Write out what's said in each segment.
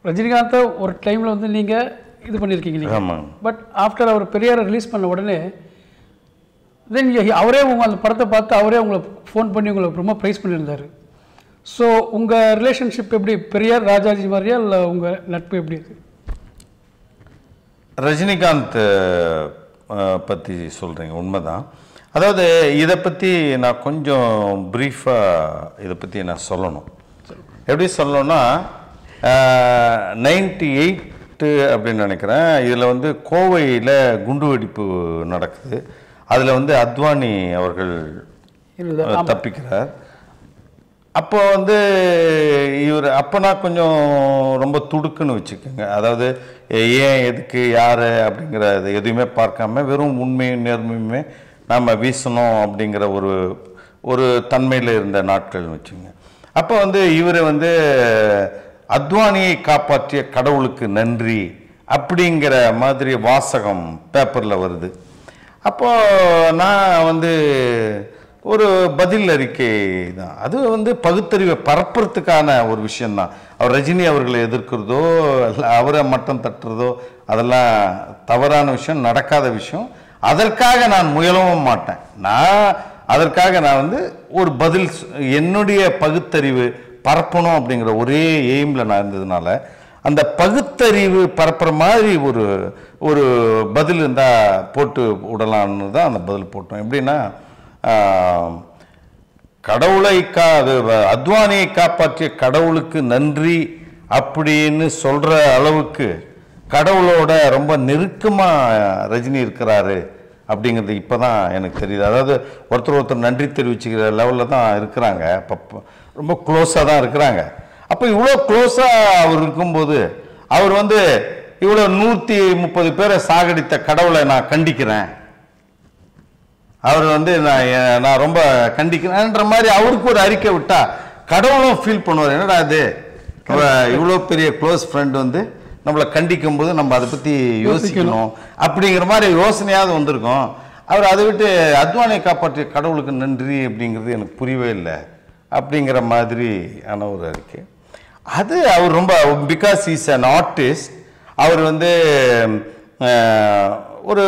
ரஜினிகாந்தை ஒரு டைமில் வந்து நீங்கள் இது பண்ணியிருக்கீங்க நீங்கள் ஆமாங்க பட் ஆஃப்டர் அவர் பெரியாரை ரிலீஸ் பண்ண உடனே தென் அவரே உங்கள் அந்த படத்தை பார்த்து அவரே உங்களை ஃபோன் பண்ணி உங்களை ரொம்ப ப்ரைஸ் பண்ணியிருந்தார் ஸோ உங்கள் ரிலேஷன்ஷிப் எப்படி பெரியார் ராஜாஜி மாதிரியா இல்லை உங்கள் நட்பு எப்படி இருக்கு ரஜினிகாந்த் அஹ், பற்றி சொல்கிறீங்க உண்மைதான் அதாவது இதை பற்றி நான் கொஞ்சம் ப்ரீஃபாக இதை பற்றி நான் சொல்லணும் எப்படி சொல்லணும்னா நைன்டி எயிட்டு அப்படின்னு நினைக்கிறேன் இதில் வந்து கோவையில் குண்டுவெடிப்பு நடக்குது அதில் வந்து அத்வானி அவர்கள் இல்லை அஹ், தப்பிக்கிறார் அப்போ வந்து இவர் அப்போனா கொஞ்சம் ரொம்ப துடுக்குன்னு வச்சுக்கோங்க அதாவது எ- ஏன் எதுக்கு யார் அப்படிங்கிறது எதுவுமே பார்க்காம வெறும் உண்மையும் நேர்மையுமே நாம் வீசணும் அப்படிங்கிற ஒரு ஒரு தன்மையில் இருந்த நாட்கள்னு வச்சுங்க அப்போ வந்து இவர் வந்து அத்வானியை காப்பாற்றிய கடவுளுக்கு நன்றி அப்படிங்கிற மாதிரி வாசகம் பேப்பரில் வருது அப்போ நான் வந்து ஒரு பதில் அறிக்கை தான் அது வந்து பகுத்தறிவை பரப்புறதுக்கான ஒரு விஷயம்தான் அவர் ரஜினி அவர்களை எதிர்க்கிறதோ இல்ல அவரை மட்டம் தட்டுறதோ அதெல்லாம் தவறான விஷயம் நடக்காத விஷயம் அதற்காக நான் முயலவும் மாட்டேன் நான் அதற்காக நான் வந்து ஒரு பதில் சொ- என்னுடைய பகுத்தறிவு பரப்பணும் அப்படிங்கிற ஒரே எய்மில் நான் இருந்ததுனால அந்த பகுத்தறிவு பரப்புற மாதிரி ஒரு ஒரு பதில் இருந்தால் போட்டு விடலான்னு தான் அந்த பதில் போட்டோம் எப்படின்னா ஆஹ், கடவுளை கா அது வ- அத்வானியை காப்பாற்றிய கடவுளுக்கு நன்றி அப்படின்னு சொல்ற அளவுக்கு கடவுளோட ரொம்ப நெருக்கமா ரஜினி இருக்கிறாரு அப்படிங்கிறது இப்பதான் எனக்கு தெரியுது அதாவது ஒருத்தர் ஒருத்தர் நன்றி தெரிவிச்சுக்கிற லெவலில் தான் இருக்கிறாங்க அப்போ ரொம்ப க்ளோஸாக தான் இருக்கிறாங்க அப்போ இவ்வளோ க்ளோஸாக அவர் இருக்கும்போது அவர் வந்து இவ்வளோ நூற்றி முப்பது பேரை சாகடித்த கடவுளை நான் கண்டிக்கிறேன் அவர் வந்து நான் எ- நான் ரொம்ப கண்டிக்கிறேன்ற மாதிரி அவருக்கு ஒரு அறிக்கை விட்டா கடவுளும் ஃபீல் பண்ணுவார் என்னடா இது இவ்வளோ பெரிய க்ளோஸ் ஃப்ரெண்ட் வந்து நம்மளை கண்டிக்கும் போது நம்ம அதை பற்றி யோசிக்கணும் அப்படிங்கிற மாதிரி யோசனையாவது வந்திருக்கும் அவர் அதை விட்டு அத்வானியை காப்பாற்றிய கடவுளுக்கு நன்றி அப்படிங்கிறது எனக்கு புரியவே இல்லை அப்படிங்கிற மாதிரி ஆன ஒரு அறிக்கை அது அவர் ரொம்ப பிகாஸ் இஸ் அன் ஆர்டிஸ்ட் அவர் வந்து அஹ், ஒரு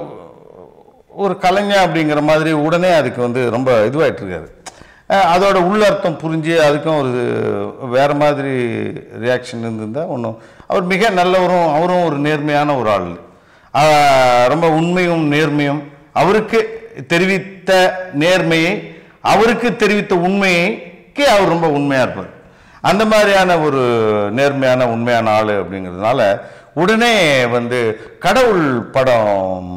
ஒரு கலைஞர் அப்படிங்கிற மாதிரி உடனே அதுக்கு வந்து ரொம்ப இதுவாயிட்டு இருக்காரு அஹ் அதோட உள்ளர்த்தம் புரிஞ்சு அதுக்கும் ஒரு வேற மாதிரி ரியாக்ஷன் இருந்திருந்தா ஒன்றும் அவர் மிக நல்லவரும் அவரும் ஒரு நேர்மையான ஒரு ஆள் அஹ் ரொம்ப உண்மையும் நேர்மையும் அவருக்கு தெரிவித்த நேர்மையை அவருக்கு தெரிவித்த உண்மைக்கு அவர் ரொம்ப உண்மையாக இருப்பார் அந்த மாதிரியான ஒரு நேர்மையான உண்மையான ஆள் அப்படிங்கிறதுனால உடனே வந்து கடவுள் படம்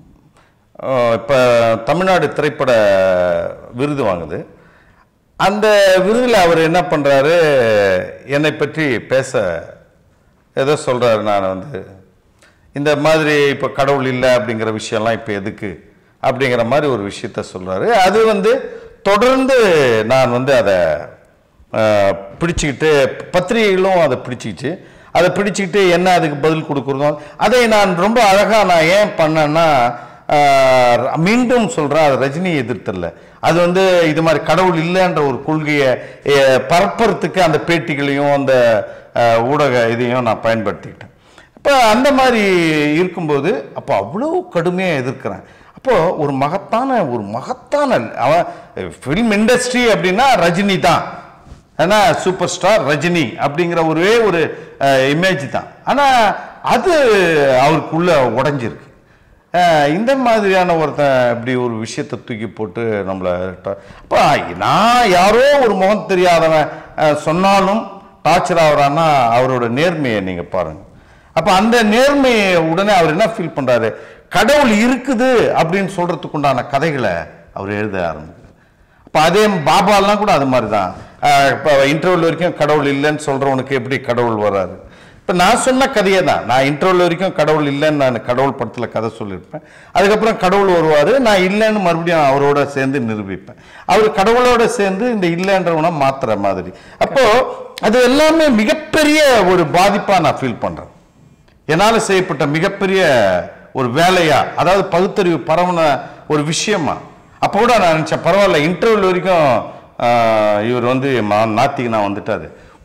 இப்போ தமிழ்நாடு திரைப்பட விருது வாங்குது அந்த விருதில் அவர் என்ன பண்ணுறாரு என்னை பற்றி பேச ஏதோ சொல்கிறாரு நான் வந்து இந்த மாதிரி இப்போ கடவுள் இல்லை அப்படிங்கிற விஷயம்லாம் இப்போ எதுக்கு அப்படிங்கிற மாதிரி ஒரு விஷயத்த சொல்கிறாரு அது வந்து தொடர்ந்து நான் வந்து அதை அஹ், பிடிச்சுக்கிட்டு பத்திரிகைகளும் அதை பிடிச்சிக்கிச்சு அதை பிடிச்சிக்கிட்டு என்ன அதுக்கு பதில் கொடுக்குறதும் அதை நான் ரொம்ப அழகாக நான் ஏன் பண்ணேன்னா ஆஹ், மீண்டும் சொல்கிறேன் அது ரஜினியை எதிர்த்தல்ல அது வந்து இது மாதிரி கடவுள் இல்லைன்ற ஒரு கொள்கையை அஹ், பரப்புறதுக்கு அந்த பேட்டிகளையும் அந்த அஹ், ஊடக இதையும் நான் பயன்படுத்திக்கிட்டேன் அப்போ அந்த மாதிரி இருக்கும்போது அப்போ அவ்வளோ கடுமையாக எதிர்க்கிறேன் அப்போ ஒரு மகத்தான ஒரு மகத்தான அவன் ஃபிலிம் இண்டஸ்ட்ரி அப்படின்னா ரஜினி தான் ஏன்னா சூப்பர் ஸ்டார் ரஜினி அப்படிங்கிற ஒரே ஒரு இமேஜ் தான் ஆனால் அது அவருக்குள்ள உடஞ்சிருக்கு அஹ் இந்த மாதிரியான ஒருத்தன் இப்படி ஒரு விஷயத்தை தூக்கி போட்டு நம்மளை ட- அப்போ நான் யாரோ ஒரு முகம் தெரியாதவன் அஹ், சொன்னாலும் டார்ச்சர் ஆகுறான்னா அவரோட நேர்மையை நீங்கள் பாருங்க அப்போ அந்த நேர்மையை உடனே அவர் என்ன ஃபீல் பண்ணுறாரு கடவுள் இருக்குது அப்படின்னு சொல்கிறதுக்கு உண்டான கதைகளை அவர் எழுத ஆரம்பிக்கிறார் இப்போ அதே பாபாலாம் கூட அது மாதிரி தான் இப்போ இன்டர்வல் வரைக்கும் கடவுள் இல்லைன்னு சொல்கிறவனுக்கு எப்படி கடவுள் வராரு இப்போ நான் சொன்ன கதையை தான் நான் இன்டர்வல் வரைக்கும் கடவுள் இல்லைன்னு நான் கடவுள் படத்தில் கதை சொல்லியிருப்பேன் அதுக்கப்புறம் கடவுள் வருவார் நான் இல்லைன்னு மறுபடியும் அவரோட சேர்ந்து நிரூபிப்பேன் அவர் கடவுளோட சேர்ந்து இந்த இல்லைன்றவனை மாத்துற மாதிரி அப்போது அது எல்லாமே மிகப்பெரிய ஒரு பாதிப்பாக நான் ஃபீல் பண்ணுறேன் என்னால் செய்யப்பட்ட மிகப்பெரிய ஒரு வேலையா அதாவது பகுத்தறிவு பரவன ஒரு விஷயமா அப்போ கூட நான் நினச்சேன் பரவாயில்ல இன்டர்வியூ வரைக்கும் ஆஹ், இவர் வந்து மா- நாத்திகனா வந்துட்டாரு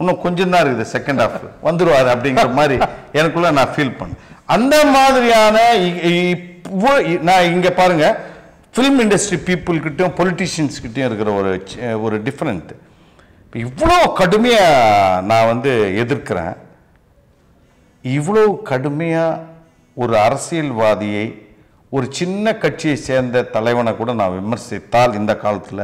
இன்னும் கொஞ்சம் தான் இருக்குது செகண்ட் ஹாஃப் வந்துருவாரு அப்படிங்கிற மாதிரி எனக்குள்ள நான் ஃபீல் பண்ணேன் அந்த மாதிரியான இ- இ- இப்போ நான் இங்க பாருங்க ஃபிலிம் இண்டஸ்ட்ரி பீப்புள் கிட்டயும் பொலிட்டிஷியன்ஸ் கிட்டயும் இருக்கிற ஒரு சி- ஒரு டிஃப்ரெண்ட் இவ்வளோ கடுமையா நான் வந்து எதிர்க்கிறேன் இவ்வளோ கடுமையா ஒரு அரசியல்வாதியை ஒரு சின்ன கட்சியை சேர்ந்த தலைவனை கூட நான் விமர்சித்தால் இந்த காலத்தில்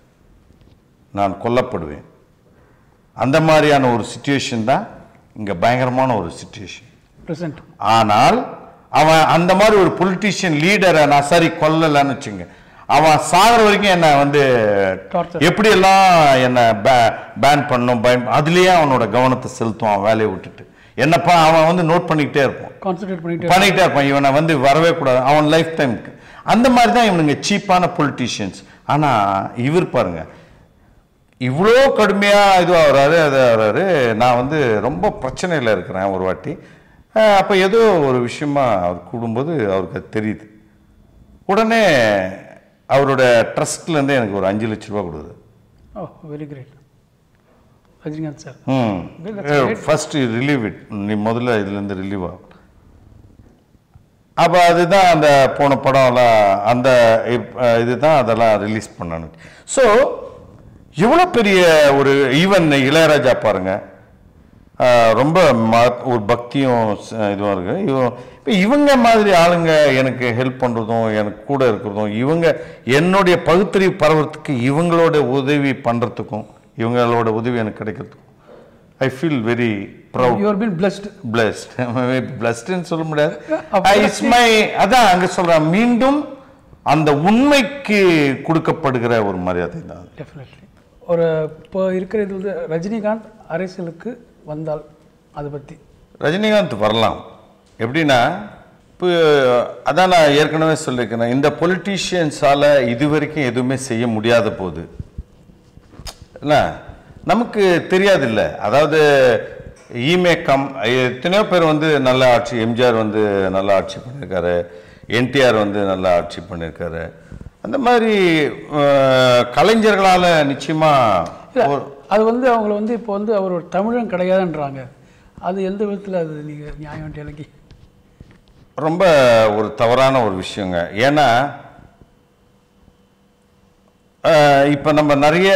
நான் கொல்லப்படுவேன் அந்த மாதிரியான ஒரு சுச்சுவேஷன் தான் இங்கே பயங்கரமான ஒரு சுச்சுவேஷன் ப்ரெசென்ட் ஆனால் அவன் அந்த மாதிரி ஒரு பொலிட்டீஷியன் லீடரை நான் சரி கொல்லலைன்னு வச்சுங்க அவன் சாகிற வரைக்கும் என்னை வந்து Torture. எப்படியெல்லாம் என்னை பேன் பண்ணும் பயன் அதுலேயே அவனோட கவனத்தை செலுத்துவான் வேலையை விட்டுட்டு என்னப்பா அவன் வந்து நோட் பண்ணிக்கிட்டே இருப்பான் கான்சென்ட்ரேட் பண்ணிட்டு பண்ணிக்கிட்டே இருப்பான் இவனை வந்து வரவே கூடாது அவன் லைஃப் டைமுக்கு அந்த மாதிரி தான் இவனுங்க சீப்பான பொலிட்டீஷியன்ஸ் ஆனால் இவர் பாருங்க இவ்வளோ கடுமையாக இதுவாக வர்றாரு அது வர்றாரு நான் வந்து ரொம்ப பிரச்சனையில் இருக்கிறேன் ஒரு வாட்டி அப்போ ஏதோ ஒரு விஷயமா அவர் கூடும்போது அவருக்கு அது தெரியுது உடனே அவரோட ட்ரஸ்ட்லேருந்து எனக்கு ஒரு அஞ்சு லட்ச ரூபா கொடுக்குது oh very great Rajinikanth sir ம் Well, that's great. First relieve it நீ முதல்ல இதுலேருந்து ரிலீவ் ஆகும் அப்போ அதுதான் அந்த போன படம்லாம் அந்த இப்- அஹ் இதுதான் அதெல்லாம் ரிலீஸ் பண்ணணும் ஸோ இவ்வளோ பெரிய ஒரு ஈவன் இளையராஜா பாருங்க அஹ் ரொம்ப ம- ஒரு பக்தியும் ச- இதுவும் இருக்கு இவ- இப்போ இவங்க மாதிரி ஆளுங்க எனக்கு ஹெல்ப் பண்ணுறதும் எனக்கு கூட இருக்கிறதும் இவங்க என்னுடைய பகுத்தறிவு பரவறதுக்கு இவங்களோட உதவி பண்ணுறதுக்கும் இவங்களோட உதவி எனக்கு கிடைக்கிறதுக்கும் I feel very proud you are been blessed blessed பிளஸ்ட்னு சொல்ல முடியாது அப்ப- இட்ஸ் மை அதான் அங்க சொல்றேன் மீண்டும் அந்த உண்மைக்கு கொடுக்கப்படுகிற ஒரு மரியாதை தான் டெஃபினெட்லி ஒரு இப்போ இருக்கிற இது வந்து ரஜினிகாந்த் அரசியலுக்கு வந்தால் அதை பற்றி ரஜினிகாந்த் வரலாம் எப்படின்னா இப்போ அதான் நான் ஏற்கனவே சொல்லியிருக்கேன் இந்த பொலிட்டீஷியன்ஸால இது வரைக்கும் எதுவுமே செய்ய முடியாத போது இல்லை நமக்கு தெரியாது இல்லை அதாவது ஈமே கம் எத்தனையோ பேர் வந்து நல்ல ஆட்சி எம்ஜிஆர் வந்து நல்ல ஆட்சி பண்ணியிருக்காரு என்டிஆர் வந்து நல்ல ஆட்சி பண்ணியிருக்காரு அந்த மாதிரி அஹ், கலைஞர்களால நிச்சயமா இல்ல, ஒரு அது வந்து அவங்கள வந்து இப்போ வந்து அவர் ஒரு தமிழன் கிடையாதுன்றாங்க அது எந்த விதத்தில் அது நீங்கள் நியாயம் எனக்கு ரொம்ப ஒரு தவறான ஒரு விஷயங்க ஏன்னா அஹ், இப்ப நம்ம நிறைய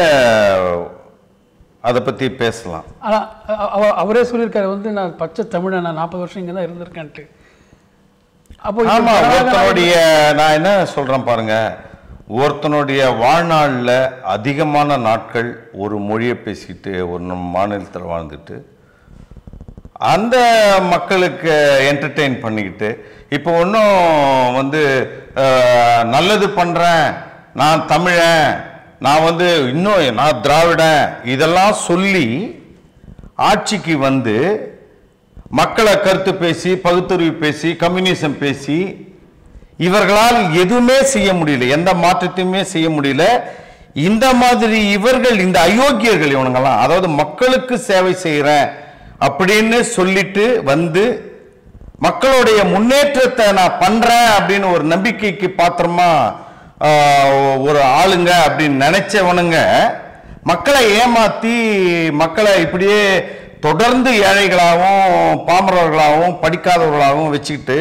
அதை பத்தி பேசலாம் ஆனால் அவரே சொல்லியிருக்காரு வந்து நான் பச்சை தமிழன் நான் நாற்பது வருஷம் இங்கே தான் இருந்திருக்கேன்ட்டு அப்போ இது ஆமா ஜனநாயக ஒருத்தனுடைய நான் என்ன சொல்றேன் பாருங்க ஒருத்தனுடைய வாழ்நாளில் அதிகமான நாட்கள் ஒரு மொழியை பேசிட்டு ஒரு நம்ம மாநிலத்தில் வாழ்ந்துட்டு அந்த மக்களுக்கு என்டர்டெயின் பண்ணிக்கிட்டு இப்போ ஒன்றும் வந்து அஹ், நல்லது பண்ணுறேன் நான் தமிழன் நான் வந்து இன்னும் நான் திராவிடன் இதெல்லாம் சொல்லி ஆட்சிக்கு வந்து மக்களை கருத்து பேசி பகுத்தறிவு பேசி கம்யூனிசம் பேசி இவர்களால் எதுவுமே செய்ய முடியல எந்த மாற்றத்தையுமே செய்ய முடியல இந்த மாதிரி இவர்கள் இந்த அயோக்கியர்கள் இவனுங்கெல்லாம் அதாவது மக்களுக்கு சேவை செய்கிறேன் அப்படின்னு சொல்லிட்டு வந்து மக்களுடைய முன்னேற்றத்தை நான் பண்றேன் அப்படின்னு ஒரு நம்பிக்கைக்கு பாத்திரமா ஆஹ், ஒரு ஆளுங்க அப்படின்னு நினைச்சவனுங்க மக்களை ஏமாத்தி மக்களை இப்படியே தொடர்ந்து ஏழைகளாகவும் பாமரர்களாகவும் படிக்காதவர்களாகவும் வச்சுக்கிட்டு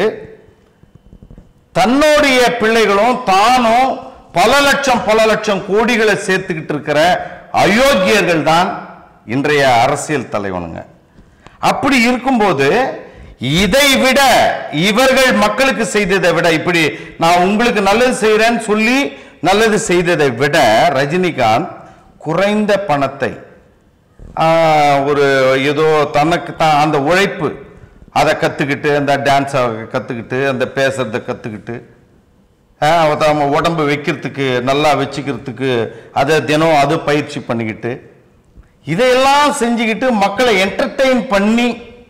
தன்னுடைய பிள்ளைகளும் தானும் பல லட்சம் பல லட்சம் கோடிகளை சேர்த்துக்கிட்டு இருக்கிற அயோக்கியர்கள் தான் இன்றைய அரசியல் தலைவனுங்க அப்படி இருக்கும்போது இதை விட இவர்கள் மக்களுக்கு செய்ததை விட இப்படி நான் உங்களுக்கு நல்லது செய்கிறேன்னு சொல்லி நல்லது செய்ததை விட ரஜினிகாந்த் குறைந்த பணத்தை ஆஹ், ஒரு ஏதோ தனக்கு தான் அந்த உழைப்பு அதை கற்றுக்கிட்டு அந்த டான்ஸை கற்றுக்கிட்டு அந்த பேசுறதை கற்றுக்கிட்டு நம்ம உடம்பு வைக்கிறதுக்கு நல்லா வச்சுக்கிறதுக்கு அதை தினம் அது பயிற்சி பண்ணிக்கிட்டு இதையெல்லாம் செஞ்சுக்கிட்டு மக்களை என்டர்டெயின் பண்ணி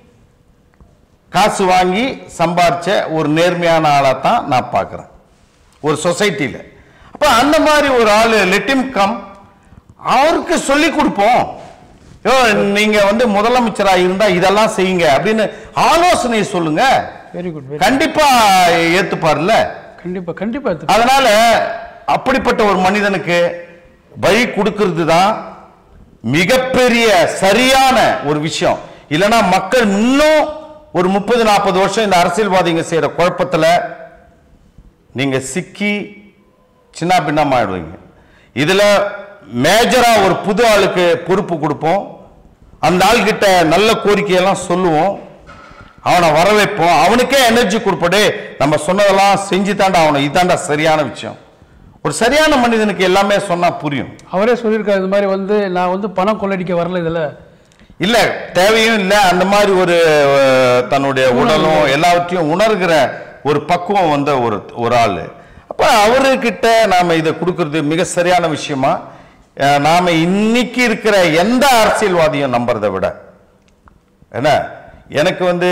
காசு வாங்கி சம்பாரிச்ச ஒரு நேர்மையான ஆளா தான் நான் பார்க்குறேன் ஒரு சொசைட்டியில் அப்போ அந்த மாதிரி ஒரு ஆள் லெட்டிம் கம் அவருக்கு சொல்லி கொடுப்போம் யோ நீங்க வந்து முதலமைச்சரா இருந்தா இதெல்லாம் செய்யுங்க அப்படின்னு ஆலோசனை சொல்லுங்க வெரி குட் வெரி கண்டிப்பா ஏத்துப்பார்ல கண்டிப்பாக கண்டிப்பாக எடுத்து அதனால அப்படிப்பட்ட ஒரு மனிதனுக்கு வழி கொடுக்கிறது தான் மிகப்பெரிய சரியான ஒரு விஷயம் இல்லைன்னா மக்கள் இன்னும் ஒரு முப்பது நாற்பது வருஷம் இந்த அரசியல்வாதிங்க செய்யற குழப்பத்துல நீங்க சிக்கி சின்ன பின்னமாயிடுவீங்க இதுல மேஜரா ஒரு புது ஆளுக்கு பொறுப்பு கொடுப்போம் அந்த ஆள்கிட்ட நல்ல கோரிக்கையெல்லாம் சொல்லுவோம் அவனை வர வைப்போம் அவனுக்கே எனர்ஜி கொடுப்படே நம்ம சொன்னதெல்லாம் செஞ்சு தாண்டா அவனை இதாண்டா சரியான விஷயம் ஒரு சரியான மனிதனுக்கு எல்லாமே சொன்னா புரியும் அவரே சொல்லியிருக்காரு இந்த மாதிரி வந்து நான் வந்து பணம் கொள்ளடிக்க வரல இதில் இல்ல தேவையும் இல்ல அந்த மாதிரி ஒரு அஹ், தன்னுடைய உடலும் எல்லாவற்றையும் உணர்கிற ஒரு பக்குவம் வந்த ஒரு ஒரு ஆளு அப்ப அவர்கிட்ட நாம இதை கொடுக்கறது மிக சரியான விஷயமா அஹ், நாம இன்னைக்கு இருக்கிற எந்த அரசியல்வாதியும் நம்புறதை விட என்ன எனக்கு வந்து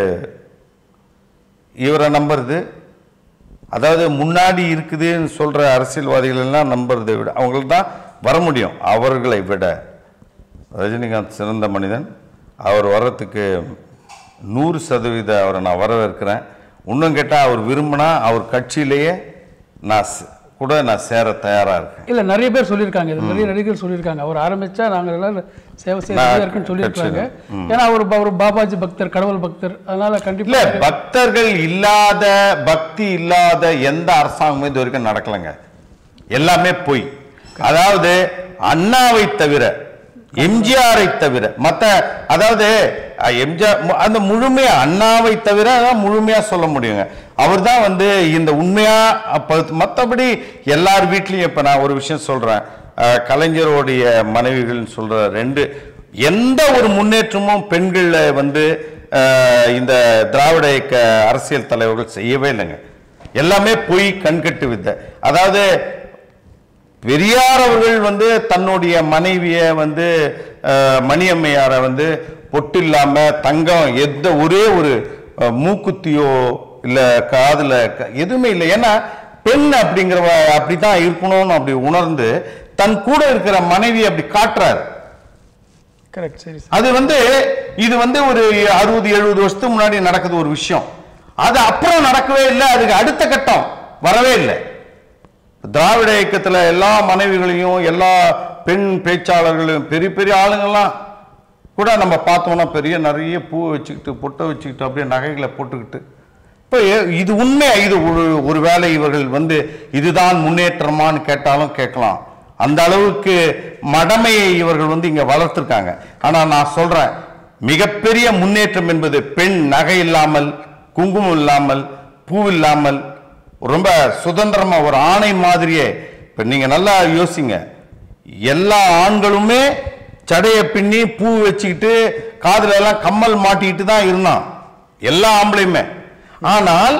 இவரை நம்புறது அதாவது முன்னாடி இருக்குதுன்னு சொல்ற அரசியல்வாதிகள் எல்லாம் நம்புறதை விட அவங்களுக்கு தான் வர முடியும் அவர்களை விட ரஜினிகாந்த் சிறந்த மனிதன் அவர் வர்றதுக்கு நூறு சதவீத அவரை நான் வரவேற்கிறேன் இன்னும் கேட்டால் அவர் விரும்பினா அவர் கட்சியிலேயே நான் ச- கூட நான் சேர தயாராக இருக்கேன் இல்லை நிறைய பேர் சொல்லியிருக்காங்க இது நிறைய நடிகர்கள் சொல்லியிருக்காங்க அவர் ஆரம்பிச்சா நாங்கள் எல்லாரும் சேவை செய்ய நான் ready-ஆ இருக்குன்னு சொல்லியிருக்காங்க ஏன்னா அவர் அவர் பாபாஜி பக்தர் கடவுள் பக்தர் அதனால இல்ல கண்டிப்பா பக்தர்கள் இல்லாத பக்தி இல்லாத எந்த அரசாங்கமும் இது வரைக்கும் நடக்கலைங்க எல்லாமே பொய் அதாவது அண்ணாவை தவிர எம்ஜிஆரை தவிர மத்த அதாவது அஹ், எம்ஜிஆர் மு- அந்த முழுமையா அண்ணாவை தவிர அதான் முழுமையா சொல்ல முடியுங்க அவர் தான் வந்து இந்த உண்மையா அப்ப மற்றபடி எல்லார் வீட்லயும் இப்ப நான் ஒரு விஷயம் சொல்றேன் அஹ், கலைஞருடைய மனைவிகள்னு சொல்ற ரெண்டு எந்த ஒரு முன்னேற்றமும் பெண்கள்ல வந்து அஹ், இந்த திராவிட இயக்க அரசியல் தலைவர்கள் செய்யவே இல்லைங்க எல்லாமே பொய் கண்கட்டு வித்தை அதாவது பெரியார் அவர்கள் வந்து தன்னுடைய மனைவிய வந்து அஹ், மணியம்மையாரை வந்து பொட்டு இல்லாம தங்கம் எந்த ஒரே ஒரு அஹ், மூக்குத்தியோ இல்ல காதுல க- எதுவுமே இல்லை ஏன்னா பெண் அப்படிங்கிறவ அப்படிதான் இருக்கணும்னு அப்படி உணர்ந்து தன் கூட இருக்கிற மனைவி அப்படி காட்டுறாரு கரெக்ட் சரி சார் அது வந்து இது வந்து ஒரு அறுபது எழுபது வருஷத்துக்கு முன்னாடி நடக்குது ஒரு விஷயம் அது அப்புறம் நடக்கவே இல்லை அதுக்கு அடுத்த கட்டம் வரவே இல்லை திராவிட இயக்கத்துல எல்லா மனைவிகளையும் எல்லா பெண் பேச்சாளர்களையும் பெரிய பெரிய ஆளுங்கெல்லாம் கூட நம்ம பார்த்தோம்னா பெரிய நிறைய பூ வச்சுக்கிட்டு பொட்டை வச்சுக்கிட்டு அப்படியே நகைகளை போட்டுக்கிட்டு இப்போ இது உண்மை இது ஒரு ஒரு வேளை இவர்கள் வந்து இதுதான் முன்னேற்றமான்னு கேட்டாலும் கேட்கலாம் அந்த அளவுக்கு மடமையை இவர்கள் வந்து இங்க வளர்த்துருக்காங்க ஆனா நான் சொல்றேன் மிகப்பெரிய முன்னேற்றம் என்பது பெண் நகை இல்லாமல் குங்குமம் இல்லாமல் பூ இல்லாமல் ரொம்ப சுதந்திரமா ஒரு ஆணை மாதிரியே இப்ப நீங்க நல்லா யோசிங்க எல்லா ஆண்களுமே சடைய பின்னி பூ வச்சுக்கிட்டு காதுல எல்லாம் கம்மல் மாட்டிக்கிட்டு தான் இருந்தான் எல்லா ஆம்பளையுமே ஆனால்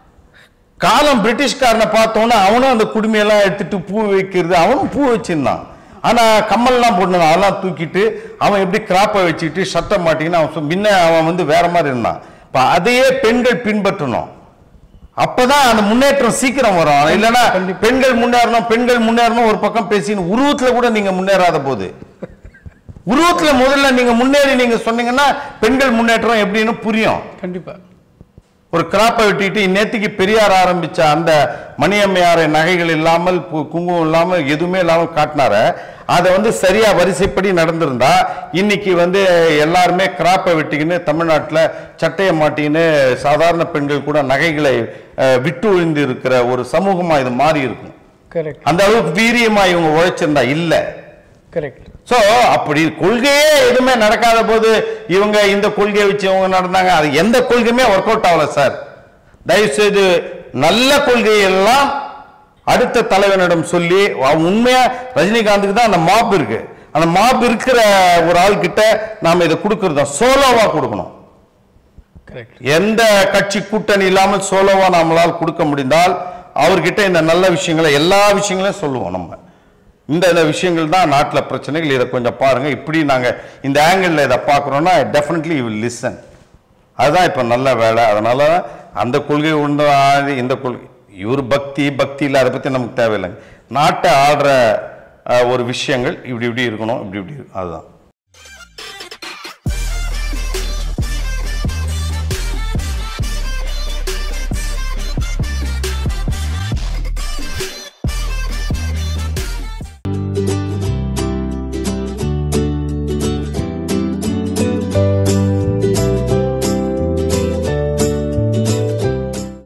காலம் பிரிட்டிஷ்காரனை பார்த்தோன்னே அவனும் அந்த குடுமையெல்லாம் எடுத்துட்டு பூ வைக்கிறது அவனும் பூ வச்சிருந்தான் ஆனா கம்மல்லாம் போட்டு அதெல்லாம் தூக்கிட்டு அவன் எப்படி கிராப்பை வச்சுக்கிட்டு சட்டை மாட்டிக்கின்னு அவன் சொ- முன்ன அவன் வந்து வேற மாதிரி இருந்தான் இப்ப அதையே பெண்கள் பின்பற்றணும் அப்பதான் அந்த முன்னேற்றம் சீக்கிரம் வரும் இல்லைன்னா பெண்கள் முன்னேறணும் பெண்கள் முன்னேறணும் ஒரு பக்கம் பேசின்னு உருவத்துல கூட நீங்க முன்னேறாத போது உருவத்துல முதல்ல நீங்க முன்னேறி நீங்க சொன்னீங்கன்னா பெண்கள் முன்னேற்றம் எப்படின்னு புரியும் கண்டிப்பா ஒரு கிராப்பை வெட்டிட்டு நேத்திக்கு பெரியார் ஆரம்பிச்ச அந்த மணியம்மையாரை நகைகள் இல்லாமல் பு- குங்குமம் இல்லாமல் எதுவுமே இல்லாமல் காட்டினார அதை வந்து சரியா வரிசைப்படி நடந்திருந்தா இன்னைக்கு வந்து எல்லாருமே கிராப்பை வெட்டிக்கின்னு தமிழ்நாட்டில் சட்டையை மாட்டிக்கின்னு சாதாரண பெண்கள் கூட நகைகளை அஹ், விட்டு ஒழிந்து இருக்கிற ஒரு சமூகமா இது மாறி இருக்கும் கரெக்ட் அந்த அளவுக்கு வீரியமா இவங்க உழைச்சிருந்தா இல்லை கரெக்ட் சோ அப்படி கொள்கையே எதுவுமே நடக்காத போது இவங்க இந்த கொள்கையை வச்சு இவங்க நடந்தாங்க அது எந்த கொள்கையுமே ஒர்க் அவுட் ஆகல சார் தயவு செய்து நல்ல கொள்கையெல்லாம் அடுத்த தலைவனிடம் சொல்லி அவன் உண்மையா ரஜினிகாந்துக்கு தான் அந்த மாப் இருக்கு அந்த மாப் இருக்கிற ஒரு ஆள் கிட்ட நாம இதை கொடுக்கறது சோலோவா கொடுக்கணும் கரெக்ட் எந்த கட்சி கூட்டணி இல்லாமல் சோலோவா நம்மளால் கொடுக்க முடிந்தால் அவர்கிட்ட இந்த நல்ல விஷயங்களை எல்லா விஷயங்களையும் சொல்லுவோம் நம்ம இந்த இந்த விஷயங்கள் தான் நாட்டில் பிரச்சனைகள் இதை கொஞ்சம் பாருங்க இப்படி நாங்க இந்த ஆங்கிளில் இதை பார்க்குறோன்னா டெஃபினெட்லி யூ வில் லிசன் அதுதான் இப்போ நல்ல வேலை அதனால அந்த கொள்கை உண்டு இந்த கொள்கை இவர் பக்தி பக்தி இல்லை அதை பற்றி நமக்கு தேவையில்லைங்க நாட்டை ஆடுற அஹ், ஒரு விஷயங்கள் இப்படி இப்படி இருக்கணும் இப்படி இப்படி இருக்கணும். அதுதான்